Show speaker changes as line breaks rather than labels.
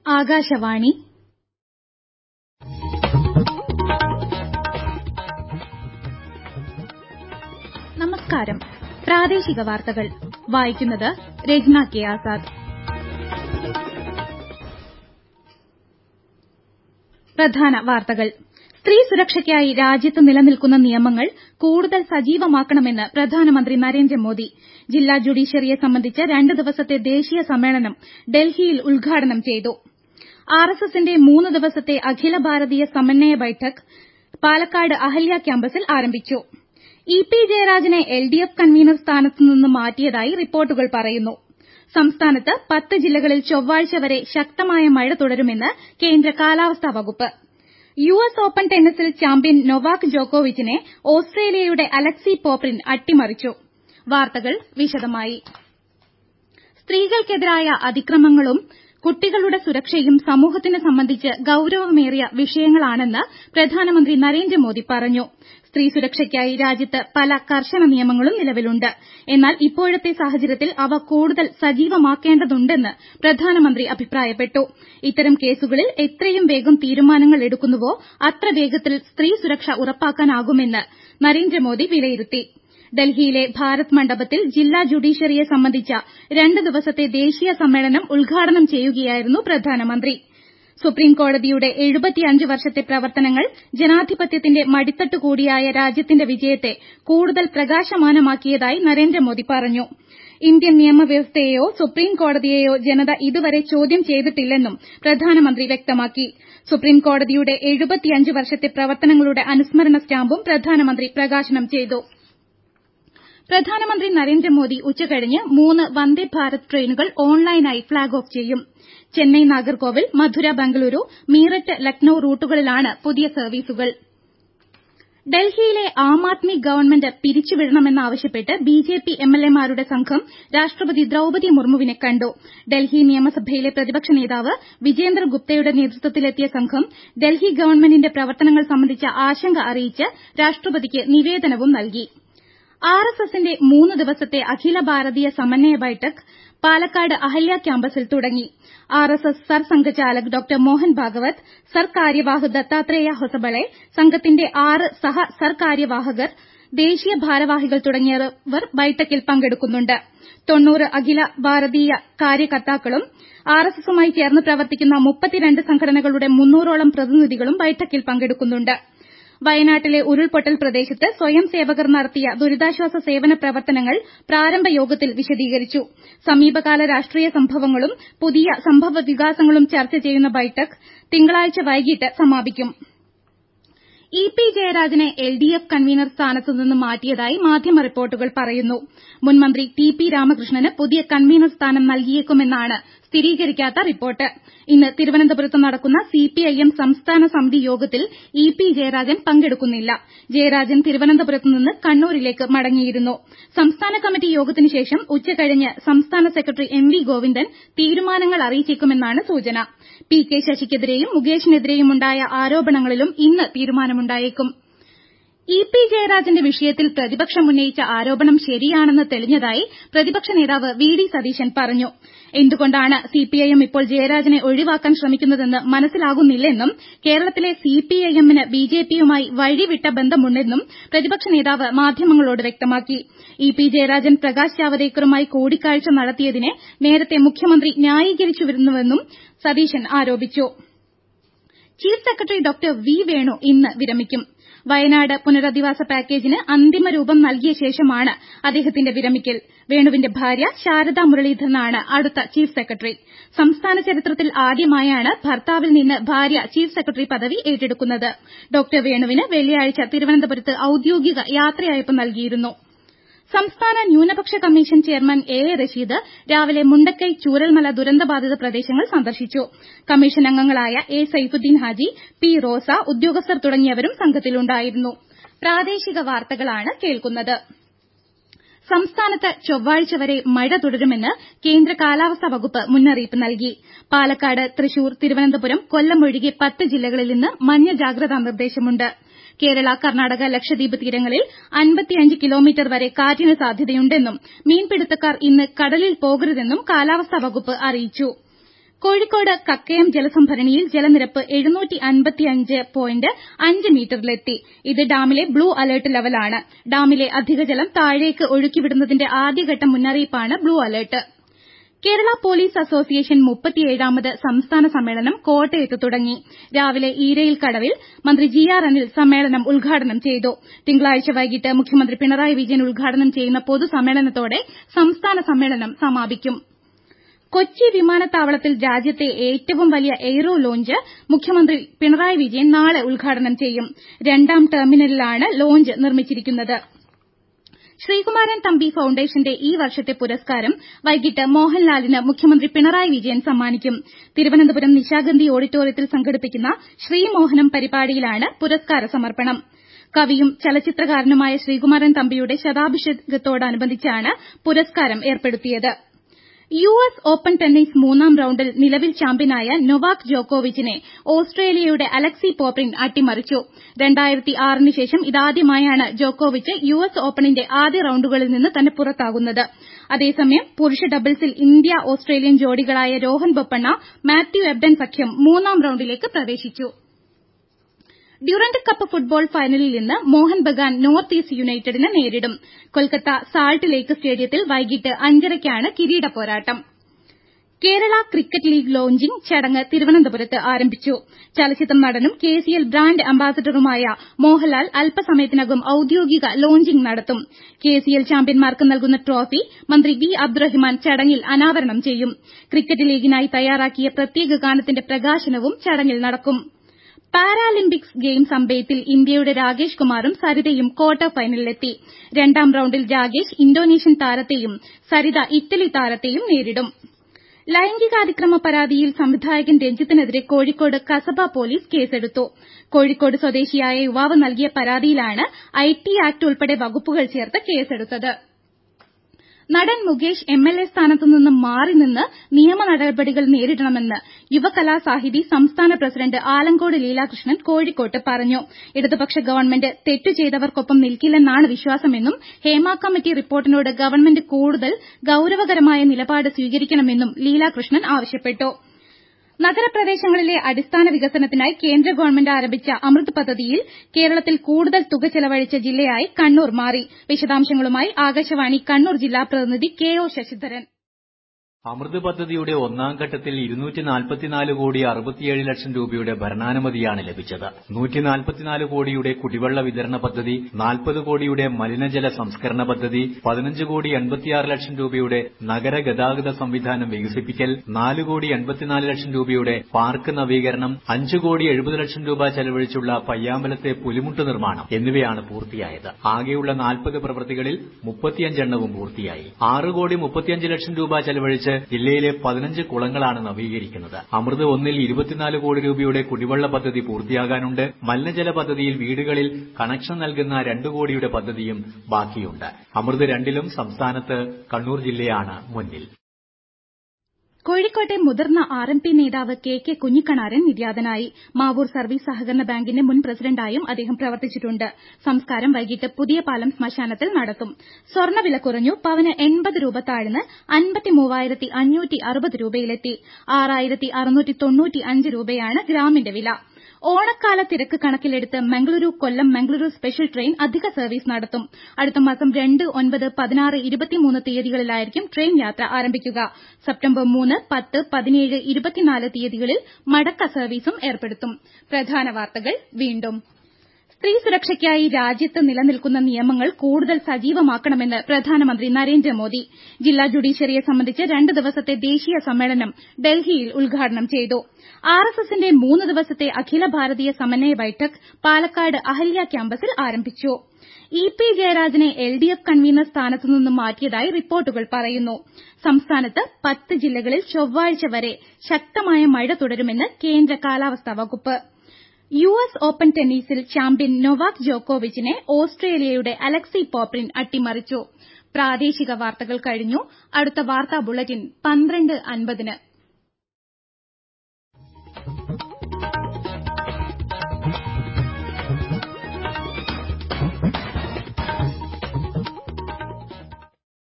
ആകാശവാണി നമസ്കാരം പ്രാദേശിക വാർത്തകൾ വായിക്കുന്നത് രജ്ന കെ ആസാദ് പ്രധാന വാർത്തകൾ സ്ത്രീ സുരക്ഷയ്ക്കായി രാജ്യത്ത് നിലനിൽക്കുന്ന നിയമങ്ങൾ കൂടുതൽ സജീവമാക്കണമെന്ന് പ്രധാനമന്ത്രി നരേന്ദ്രമോദി ജില്ലാ ജുഡീഷ്യറിയെ സംബന്ധിച്ച് രണ്ട് ദിവസത്തെ ദേശീയ സമ്മേളനം ഡൽഹിയിൽ ഉദ്ഘാടനം ചെയ്തു ആർഎസ്എസിന്റെ മൂന്ന് ദിവസത്തെ അഖില ഭാരതീയ സമന്വയ ബൈഠക് പാലക്കാട് അഹല്യ ക്യാമ്പസിൽ ആരംഭിച്ചു ഇ പി ജയരാജനെ എൽഡിഎഫ് കൺവീനർ സ്ഥാനത്ത് നിന്ന് മാറ്റിയതായി റിപ്പോർട്ടുകൾ പറയുന്നു സംസ്ഥാനത്ത് പത്ത് ജില്ലകളിൽ ചൊവ്വാഴ്ച വരെ ശക്തമായ മഴ തുടരുമെന്ന് കേന്ദ്ര കാലാവസ്ഥാ വകുപ്പ് യുഎസ് ഓപ്പൺ ടെന്നീസിൽ ചാമ്പ്യൻ നൊവാക് ജോക്കോവിച്ചിനെ ഓസ്ട്രേലിയയുടെ അലക്സി പോപ്രിൻ അട്ടിമറിച്ചു വാർത്തകൾ വിശദമായി സ്ത്രീകൾക്കെതിരായ അതിക്രമങ്ങളും കുട്ടികളുടെ സുരക്ഷയും സമൂഹത്തിനെ സംബന്ധിച്ച് ഗൌരവമേറിയ വിഷയങ്ങളാണെന്ന് പ്രധാനമന്ത്രി നരേന്ദ്രമോദി പറഞ്ഞു സ്ത്രീ സുരക്ഷയ്ക്കായി രാജ്യത്ത് പല കർശന നിയമങ്ങളും നിലവിലുണ്ട് എന്നാൽ ഇപ്പോഴത്തെ സാഹചര്യത്തിൽ അവ കൂടുതൽ സജീവമാക്കേണ്ടതുണ്ടെന്ന് പ്രധാനമന്ത്രി അഭിപ്രായപ്പെട്ടു ഇത്തരം കേസുകളിൽ എത്രയും വേഗം തീരുമാനങ്ങൾ എടുക്കുന്നുവോ അത്ര വേഗത്തിൽ സ്ത്രീ സുരക്ഷ ഉറപ്പാക്കാനാകുമെന്ന് നരേന്ദ്രമോദി വിലയിരുത്തി ഡൽഹിയിലെ ഭാരത് മണ്ഡപത്തിൽ ജില്ലാ ജുഡീഷ്യറിയെ സംബന്ധിച്ച രണ്ട് ദിവസത്തെ ദേശീയ സമ്മേളനം ഉദ്ഘാടനം ചെയ്യുകയായിരുന്നു പ്രധാനമന്ത്രി സുപ്രീംകോടതിയുടെ വർഷത്തെ പ്രവർത്തനങ്ങൾ ജനാധിപത്യത്തിന്റെ മടിത്തട്ട് കൂടിയായ രാജ്യത്തിന്റെ വിജയത്തെ കൂടുതൽ പ്രകാശമാനമാക്കിയതായി നരേന്ദ്രമോദി പറഞ്ഞു ഇന്ത്യൻ നിയമവ്യവസ്ഥയെയോ സുപ്രീംകോടതിയെയോ ജനത ഇതുവരെ ചോദ്യം ചെയ്തിട്ടില്ലെന്നും പ്രധാനമന്ത്രി വ്യക്തമാക്കി സുപ്രീംകോടതിയുടെ വർഷത്തെ പ്രവർത്തനങ്ങളുടെ അനുസ്മരണ സ്റ്റാമ്പും പ്രധാനമന്ത്രി പ്രകാശനം ചെയ്തു പ്രധാനമന്ത്രി നരേന്ദ്രമോദി ഉച്ചകഴിഞ്ഞ് മൂന്ന് വന്ദേ ഭാരത് ട്രെയിനുകൾ ഓൺലൈനായി ഫ്ളാഗ് ഓഫ് ചെയ്യും ചെന്നൈ നാഗർകോവിൽ മധുര ബംഗളൂരു മീററ്റ് ലക്നൌ റൂട്ടുകളിലാണ് പുതിയ സർവീസുകൾ ഡൽഹിയിലെ ആം ആദ്മി ഗവൺമെന്റ് പിരിച്ചുവിടണമെന്നാവശ്യപ്പെട്ട് ബിജെപി എംഎൽഎമാരുടെ സംഘം രാഷ്ട്രപതി ദ്രൌപതി മുർമുവിനെ കണ്ടു ഡൽഹി നിയമസഭയിലെ പ്രതിപക്ഷ നേതാവ് വിജേന്ദർ ഗുപ്തയുടെ നേതൃത്വത്തിലെത്തിയ സംഘം ഡൽഹി ഗവൺമെന്റിന്റെ പ്രവർത്തനങ്ങൾ സംബന്ധിച്ച ആശങ്ക അറിയിച്ച് രാഷ്ട്രപതിക്ക് നിവേദനവും നൽകി ആർഎസ്എസിന്റെ മൂന്ന് ദിവസത്തെ അഖില ഭാരതീയ സമന്വയ ബൈഠക് പാലക്കാട് അഹല്യ ക്യാമ്പസിൽ തുടങ്ങി ആർഎസ്എസ് സർ സംഘചാലക് ഡോക്ടർ മോഹൻ ഭാഗവത് സർ കാര്യവാഹ് ദത്താത്രേയ ഹൊസബളെ സംഘത്തിന്റെ ആറ് സഹ സർ കാര്യവാഹകർ ദേശീയ ഭാരവാഹികൾ തുടങ്ങിയവർ ബൈഠക്കിൽ പങ്കെടുക്കുന്നുണ്ട് തൊണ്ണൂറ് അഖില ഭാരതീയ കാര്യകർത്താക്കളും ആർഎസ്എസുമായി ചേർന്ന് പ്രവർത്തിക്കുന്ന മുപ്പത്തിരണ്ട് സംഘടനകളുടെ മുന്നൂറോളം പ്രതിനിധികളും ബൈഠക്കിൽ പങ്കെടുക്കുന്നുണ്ട് വയനാട്ടിലെ ഉരുൾപൊട്ടൽ പ്രദേശത്ത് സ്വയം സേവകർ നടത്തിയ ദുരിതാശ്വാസ സേവന പ്രവർത്തനങ്ങൾ പ്രാരംഭ യോഗത്തിൽ വിശദീകരിച്ചു സമീപകാല രാഷ്ട്രീയ സംഭവങ്ങളും പുതിയ സംഭവ വികാസങ്ങളും ചർച്ച ചെയ്യുന്ന ബൈഠക് തിങ്കളാഴ്ച വൈകിട്ട് സമാപിക്കും ഇ പി ജയരാജനെ എൽഡിഎഫ് കൺവീനർ സ്ഥാനത്ത് നിന്ന് മാറ്റിയതായി മാധ്യമ റിപ്പോർട്ടുകൾ പറയുന്നു മുൻ മന്ത്രി ടി പി രാമകൃഷ്ണന് പുതിയ കൺവീനർ സ്ഥാനം നൽകിയേക്കുമെന്നാണ് സ്ഥിരീകരിക്കാത്ത റിപ്പോർട്ട് ഇന്ന് തിരുവനന്തപുരത്ത് നടക്കുന്ന സിപിഐഎം സംസ്ഥാന സമിതി യോഗത്തിൽ ഇ പി ജയരാജൻ പങ്കെടുക്കുന്നില്ല ജയരാജൻ തിരുവനന്തപുരത്ത് നിന്ന് കണ്ണൂരിലേക്ക് മടങ്ങിയിരുന്നു സംസ്ഥാന കമ്മിറ്റി യോഗത്തിന് ശേഷം ഉച്ചകഴിഞ്ഞ് സംസ്ഥാന സെക്രട്ടറി എം വി ഗോവിന്ദൻ തീരുമാനങ്ങൾ അറിയിച്ചേക്കുമെന്നാണ് സൂചന പി കെ ശശിക്കെതിരെയും മുകേഷിനെതിരെയുമുണ്ടായ ആരോപണങ്ങളിലും ഇന്ന് തീരുമാനമുണ്ടായേക്കും ഇ പി ജയരാജന്റെ വിഷയത്തിൽ പ്രതിപക്ഷം ഉന്നയിച്ച ആരോപണം ശരിയാണെന്ന് തെളിഞ്ഞതായി പ്രതിപക്ഷ നേതാവ് വി ഡി സതീശൻ പറഞ്ഞു എന്തുകൊണ്ടാണ് സിപിഐഎം ഇപ്പോൾ ജയരാജനെ ഒഴിവാക്കാൻ ശ്രമിക്കുന്നതെന്ന് മനസ്സിലാകുന്നില്ലെന്നും കേരളത്തിലെ സിപിഐഎമ്മിന് ബിജെപിയുമായി വഴിവിട്ട ബന്ധമുണ്ടെന്നും പ്രതിപക്ഷ നേതാവ് മാധ്യമങ്ങളോട് വ്യക്തമാക്കി ഇ പി ജയരാജൻ പ്രകാശ് ജാവദേക്കറുമായി കൂടിക്കാഴ്ച നടത്തിയതിനെ നേരത്തെ മുഖ്യമന്ത്രി ന്യായീകരിച്ചിരുന്നുവെന്നും സതീശൻ ആരോപിച്ചു chief secretary doctor V Venu ഇന്ന് വിരമിക്കും വയനാട് പുനരധിവാസ പാക്കേജിന് അന്തിമ രൂപം നൽകിയ ശേഷമാണ് അദ്ദേഹത്തിന്റെ വിരമിക്കൽ വേണുവിന്റെ ഭാര്യ ശാരദ മുരളീധരനാണ് അടുത്ത ചീഫ് സെക്രട്ടറി സംസ്ഥാന ചരിത്രത്തിൽ ആദ്യമായാണ് ഭർത്താവിൽ നിന്ന് ഭാര്യ ചീഫ് സെക്രട്ടറി പദവി ഏറ്റെടുക്കുന്നത് ഡോക്ടർ വേണുവിന് വെള്ളിയാഴ്ച തിരുവനന്തപുരത്ത് ഔദ്യോഗിക യാത്രയയപ്പ് നൽകിയിരുന്നു സംസ്ഥാന ന്യൂനപക്ഷ commission chairman A A Rasheed രാവിലെ മുണ്ടക്കൈ ചൂരൽമല ദുരന്തബാധിത പ്രദേശങ്ങൾ സന്ദർശിച്ചു കമ്മീഷൻ അംഗങ്ങളായ എ സൈഫുദ്ദീൻ ഹാജി പി റോസ ഉദ്യോഗസ്ഥർ തുടങ്ങിയവരും സംഘത്തിലുണ്ടായിരുന്നു പ്രാദേശിക വാർത്തകളാണ് കേൾക്കുന്നത് സംസ്ഥാനത്ത് ചൊവ്വാഴ്ച വരെ മഴ തുടരുമെന്ന് കേന്ദ്ര കാലാവസ്ഥാ വകുപ്പ് മുന്നറിയിപ്പ് നൽകി പാലക്കാട് തൃശൂർ തിരുവനന്തപുരം കൊല്ലം ഒഴികെ പത്ത് ജില്ലകളിൽ ഇന്ന് മഞ്ഞ ജാഗ്രതാ നിർദ്ദേശമുണ്ട് കേരള കർണാടക ലക്ഷദ്വീപ് തീരങ്ങളിൽ അൻപത്തിയഞ്ച് കിലോമീറ്റർ വരെ കാറ്റിന് സാധ്യതയുണ്ടെന്നും മീൻപിടുത്തക്കാർ ഇന്ന് കടലിൽ പോകരുതെന്നും കാലാവസ്ഥാ വകുപ്പ് അറിയിച്ചു കോഴിക്കോട് കക്കയം ജലസംഭരണിയിൽ ജലനിരപ്പ് മീറ്ററിലെത്തി ഇത് ഡാമിലെ ബ്ലൂ അലർട്ട് ലെവലാണ് ഡാമിലെ അധികജലം താഴേക്ക് ഒഴുക്കിവിടുന്നതിന്റെ ആദ്യഘട്ട മുന്നറിയിപ്പാണ് blue alert Kerala police association മുപ്പത്തിയേഴാമത് സംസ്ഥാന സമ്മേളനം കോട്ടയത്ത് തുടങ്ങി രാവിലെ ഈരയിൽ കടവിൽ മന്ത്രി ജി ആർ അനിൽ സമ്മേളനം ഉദ്ഘാടനം ചെയ്തു തിങ്കളാഴ്ച വൈകിട്ട് മുഖ്യമന്ത്രി പിണറായി വിജയൻ ഉദ്ഘാടനം ചെയ്യുന്ന പൊതുസമ്മേളനത്തോടെ സംസ്ഥാന സമ്മേളനം സമാപിക്കും കൊച്ചി വിമാനത്താവളത്തിൽ രാജ്യത്തെ ഏറ്റവും വലിയ എയ്റോ ലോഞ്ച് മുഖ്യമന്ത്രി പിണറായി വിജയൻ നാളെ ഉദ്ഘാടനം ചെയ്യും രണ്ടാം ടെർമിനലിലാണ് ലോഞ്ച് നിർമ്മിച്ചിരിക്കുന്നത് ശ്രീകുമാരൻ തമ്പി ഫൌണ്ടേഷന്റെ ഈ വർഷത്തെ പുരസ്കാരം വൈകിട്ട് മോഹൻലാലിന് മുഖ്യമന്ത്രി പിണറായി വിജയൻ സമ്മാനിക്കും തിരുവനന്തപുരം നിശാഗന്ധി ഓഡിറ്റോറിയത്തിൽ സംഘടിപ്പിക്കുന്ന ശ്രീമോഹനം പരിപാടിയിലാണ് പുരസ്കാര സമർപ്പണം കവിയും ചലച്ചിത്രകാരനുമായ ശ്രീകുമാരൻ തമ്പിയുടെ ശതാഭിഷേകത്തോടനുബന്ധിച്ചാണ് പുരസ്കാരം ഏർപ്പെടുത്തിയത് യു എസ് ഓപ്പൺ ടെന്നീസ് മൂന്നാം റൌണ്ടിൽ നിലവിൽ ചാമ്പ്യനായ നൊവാക് ജോക്കോവിച്ചിനെ ഓസ്ട്രേലിയയുടെ അലക്സി പോപ്രിൻ അട്ടിമറിച്ചു ന് ശേഷം ഇതാദ്യമായാണ് ജോക്കോവിച്ച് യു എസ് ഓപ്പണിന്റെ ആദ്യ റൌണ്ടുകളിൽ നിന്ന് തന്നെ പുറത്താകുന്നത് അതേസമയം പുരുഷ ഡബിൾസിൽ ഇന്ത്യ ഓസ്ട്രേലിയൻ ജോഡികളായ രോഹൻ ബൊപ്പണ്ണ മാത്യു എബ്ഡൻ സഖ്യം മൂന്നാം റൌണ്ടിലേക്ക് പ്രവേശിച്ചു ഡ്യൂറന്റ് കപ്പ് ഫുട്ബോൾ ഫൈനലിൽ ഇന്ന് മോഹൻ ബഗാൻ നോർത്ത് ഈസ്റ്റ് യുണൈറ്റഡിനെ നേരിടും കൊൽക്കത്ത സാൾട്ട് ലേക്ക് സ്റ്റേഡിയത്തിൽ വൈകിട്ട് അഞ്ചരയ്ക്കാണ് കിരീട പോരാട്ടം കേരള ക്രിക്കറ്റ് ലീഗ് ലോഞ്ചിംഗ് ചടങ്ങ് തിരുവനന്തപുരത്ത് ആരംഭിച്ചു ചലച്ചിത്ര നടനും കെസിഎൽ ബ്രാൻഡ് അംബാസഡറുമായ മോഹൻലാൽ അല്പസമയത്തിനകം ഔദ്യോഗിക ലോഞ്ചിംഗ് നടത്തും കെസിഎൽ ചാമ്പ്യന്മാർക്ക് നൽകുന്ന ട്രോഫി മന്ത്രി വി അബ്ദുറഹിമാൻ ചടങ്ങിൽ അനാവരണം ചെയ്യും ക്രിക്കറ്റ് ലീഗിനായി തയ്യാറാക്കിയ പ്രത്യേക ഗാനത്തിന്റെ പ്രകാശനവും ചടങ്ങിൽ നടക്കും പാരാലിമ്പിക്സ് ഗെയിംസ് അമ്പെയ്ത്തിൽ ഇന്ത്യയുടെ രാകേഷ് കുമാറും സരിതയും ക്വാർട്ടർ ഫൈനലിലെത്തി രണ്ടാം റൌണ്ടിൽ രാകേഷ് ഇന്തോനേഷ്യൻ താരത്തെയും സരിത ഇറ്റലി താരത്തെയും നേരിടും ലൈംഗികാതിക്രമ പരാതിയിൽ സംവിധായകൻ രഞ്ജിത്തിനെതിരെ കോഴിക്കോട് കസബ പോലീസ് കേസെടുത്തു കോഴിക്കോട് സ്വദേശിയായ യുവാവ് നൽകിയ പരാതിയിലാണ് ഐടി ആക്ട് ഉൾപ്പെടെ വകുപ്പുകൾ ചേർത്ത് കേസെടുത്തത് നടൻ മുകേഷ് എംഎൽഎ സ്ഥാനത്തു നിന്ന് മാറി നിന്ന് നിയമ നടപടികൾ നേരിടണമെന്ന് യുവകലാസാഹിതി സംസ്ഥാന പ്രസിഡന്റ് ആലങ്കോട് ലീലാകൃഷ്ണൻ കോഴിക്കോട്ട് പറഞ്ഞു ഇടതുപക്ഷ ഗവൺമെന്റ് തെറ്റു ചെയ്തവർക്കൊപ്പം നിൽക്കില്ലെന്നാണ് വിശ്വാസമെന്നും ഹേമ കമ്മിറ്റി റിപ്പോർട്ടിനോട് ഗവൺമെന്റ് കൂടുതൽ ഗൌരവകരമായ നിലപാട് സ്വീകരിക്കണമെന്നും ലീലാകൃഷ്ണൻ ആവശ്യപ്പെട്ടു നഗരപ്രദേശങ്ങളിലെ അടിസ്ഥാന വികസനത്തിനായി കേന്ദ്ര ഗവൺമെന്റ് ആരംഭിച്ച അമൃത് പദ്ധതിയിൽ കേരളത്തിൽ കൂടുതൽ തുക ചെലവഴിച്ച ജില്ലയായി കണ്ണൂർ മാറി വിശദാംശങ്ങളുമായി ആകാശവാണി കണ്ണൂർ ജില്ലാ പ്രതിനിധി കെ ഒ ശശിധരൻ
അമൃത് പദ്ധതിയുടെ ഒന്നാം ഘട്ടത്തിൽ ഇരുന്നൂറ്റി നാൽപ്പത്തിനാല് കോടി അറുപത്തിയേഴ് ലക്ഷം രൂപയുടെ ഭരണാനുമതിയാണ് ലഭിച്ചത് നൂറ്റി നാൽപ്പത്തിനാല് കോടിയുടെ കുടിവെള്ള വിതരണ പദ്ധതി നാൽപ്പത് കോടിയുടെ മലിനജല സംസ്കരണ പദ്ധതി പതിനഞ്ച് കോടി എൺപത്തിയാറ് ലക്ഷം രൂപയുടെ നഗര ഗതാഗത സംവിധാനം വികസിപ്പിക്കൽ നാല് കോടി എൺപത്തിനാല് ലക്ഷം രൂപയുടെ പാർക്ക് നവീകരണം അഞ്ച് കോടി എഴുപത് ലക്ഷം രൂപ ചെലവഴിച്ചുള്ള പയ്യാമ്പലത്തെ പുലിമുട്ട് നിർമ്മാണം എന്നിവയാണ് പൂർത്തിയായത് ആകെയുള്ള നാൽപ്പത് പ്രവൃത്തികളിൽ മുപ്പത്തിയഞ്ചെണ്ണവും പൂർത്തിയായി ആറ് കോടി മുപ്പത്തിയഞ്ച് ലക്ഷം രൂപ ചെലവഴിച്ച് ജില്ലയിലെ പതിനഞ്ച് കുളങ്ങളാണ് നവീകരിക്കുന്നത് അമൃത് ഒന്നിൽ ഇരുപത്തിനാല് കോടി രൂപയുടെ കുടിവെള്ള പദ്ധതി പൂർത്തിയാകാനുണ്ട് മലിനജല പദ്ധതിയിൽ വീടുകളിൽ കണക്ഷൻ നൽകുന്ന രണ്ട് കോടിയുടെ പദ്ധതിയും ബാക്കിയുണ്ട് അമൃത് രണ്ടിലും സംസ്ഥാനത്ത് കണ്ണൂർ ജില്ലയാണ് മുന്നിൽ
കോഴിക്കോട്ടെ മുതിർന്ന ആർ എം പി നേതാവ് കെ കെ കുഞ്ഞിക്കണാരൻ നിര്യാതനായി മാവൂർ സർവീസ് സഹകരണ ബാങ്കിന്റെ മുൻ പ്രസിഡന്റായും അദ്ദേഹം പ്രവർത്തിച്ചിട്ടുണ്ട് സംസ്കാരം വൈകിട്ട് പുതിയ പാലം ശ്മശാനത്തിൽ നടത്തും സ്വർണ്ണവില കുറഞ്ഞു പവന് എൺപത് രൂപ താഴ്ന്ന് അൻപത്തിമൂവായിരത്തി അഞ്ഞൂറ്റി അറുപത് രൂപയിലെത്തി ആറായിരത്തി അറുന്നൂറ്റി തൊണ്ണൂറ്റി അഞ്ച് രൂപയാണ് ഗ്രാമിന്റെ വില ഓണക്കാല തിരക്ക് കണക്കിലെടുത്ത് മംഗളൂരു കൊല്ലം മംഗളൂരു സ്പെഷ്യൽ ട്രെയിൻ അധിക സർവീസ് നടത്തും അടുത്ത മാസം രണ്ട് ഒൻപത് പതിനാറ് ഇരുപത്തിമൂന്ന് തീയതികളിലായിരിക്കും ട്രെയിൻ യാത്ര ആരംഭിക്കുക സെപ്റ്റംബർ മൂന്ന് പത്ത് പതിനേഴ് ഇരുപത്തിനാല് തീയതികളിൽ മടക്ക സർവീസും ഏർപ്പെടുത്തും പ്രധാന വാർത്തകൾ വീണ്ടും സ്ത്രീ സുരക്ഷയ്ക്കായി രാജ്യത്ത് നിലനിൽക്കുന്ന നിയമങ്ങൾ കൂടുതൽ സജീവമാക്കണമെന്ന് പ്രധാനമന്ത്രി നരേന്ദ്രമോദി ജില്ലാ ജുഡീഷ്യറിയെ സംബന്ധിച്ച് രണ്ട് ദിവസത്തെ ദേശീയ സമ്മേളനം ഡൽഹിയിൽ ഉദ്ഘാടനം ചെയ്തു ആർഎസ്എസിന്റെ മൂന്ന് ദിവസത്തെ അഖില ഭാരതീയ സമന്വയ ബൈഠക് പാലക്കാട് അഹല്യ ക്യാമ്പസിൽ ആരംഭിച്ചു ഇ പി ജയരാജനെ എൽ ഡി എഫ് കൺവീനർ സ്ഥാനത്തു നിന്ന് മാറ്റിയതായി റിപ്പോർട്ടുകൾ പറയുന്നു സംസ്ഥാനത്ത് പത്ത് ജില്ലകളിൽ ചൊവ്വാഴ്ച വരെ ശക്തമായ മഴ തുടരുമെന്ന് കേന്ദ്ര കാലാവസ്ഥാ വകുപ്പ് യു എസ് ഓപ്പൺ ടെന്നീസിൽ ചാമ്പ്യൻ നൊവാക് ജോക്കോവിച്ചിനെ ഓസ്ട്രേലിയയുടെ അലക്സി പോപ്രിൻ അട്ടിമറിച്ചു പ്രാദേശിക വാർത്തകൾ കഴിഞ്ഞു അടുത്ത വാർത്താ ബുള്ളറ്റിൻ പന്ത്രണ്ട് അൻപതിന്